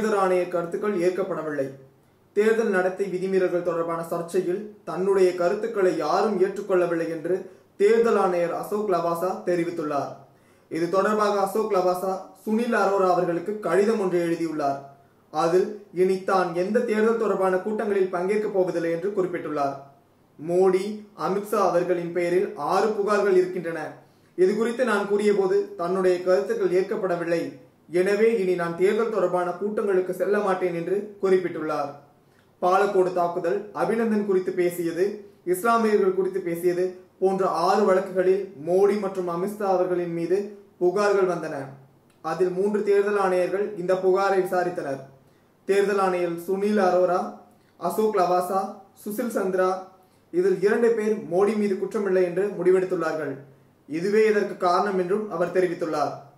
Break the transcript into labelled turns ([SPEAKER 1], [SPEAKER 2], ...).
[SPEAKER 1] தேர்தல் ஆணைய கருத்துக்கள் ஏற்கப்படவில்லை தேர்தல் நடத்தை விதிமீறல்கள் தொடர்பான சர்ச்சையில் தன்னுடைய கருத்துக்களை யாரும் ஏற்றுக்கொள்ளவில்லை என்று தேர்தல் ஆணையர் அசோக் லவாசா தெரிவித்துள்ளார் இது தொடர்பாக அசோக் லவாசா சுனில் அரோரா அவர்களுக்கு கடிதம் ஒன்று எழுதியுள்ளார் அதில் இனி தான் எந்த தேர்தல் தொடர்பான கூட்டங்களில் பங்கேற்கப் போவதில்லை என்று குறிப்பிட்டுள்ளார் மோடி அமித்ஷா அவர்களின் பெயரில் ஆறு புகார்கள் இருக்கின்றன இது குறித்து நான் கூறியபோது தன்னுடைய கருத்துக்கள் ஏற்கப்படவில்லை எனவே இனி நான் தேர்தல் தொடர்பான கூட்டங்களுக்கு செல்ல மாட்டேன் என்று குறிப்பிட்டுள்ளார் பாலக்கோடு தாக்குதல் அபிநந்தன் குறித்து பேசியது இஸ்லாமியர்கள் குறித்து பேசியது போன்ற ஆறு வழக்குகளில் மோடி மற்றும் அமித்ஷா அவர்களின் மீது புகார்கள் வந்தன அதில் மூன்று தேர்தல் ஆணையர்கள் இந்த புகாரை விசாரித்தனர் தேர்தல் ஆணையர் சுனில் அரோரா அசோக் லவாசா சுசில் சந்திரா இதில் இரண்டு பேர் மோடி மீது குற்றமில்லை என்று முடிவெடுத்துள்ளார்கள் இதுவே இதற்கு காரணம் என்றும் அவர் தெரிவித்துள்ளார்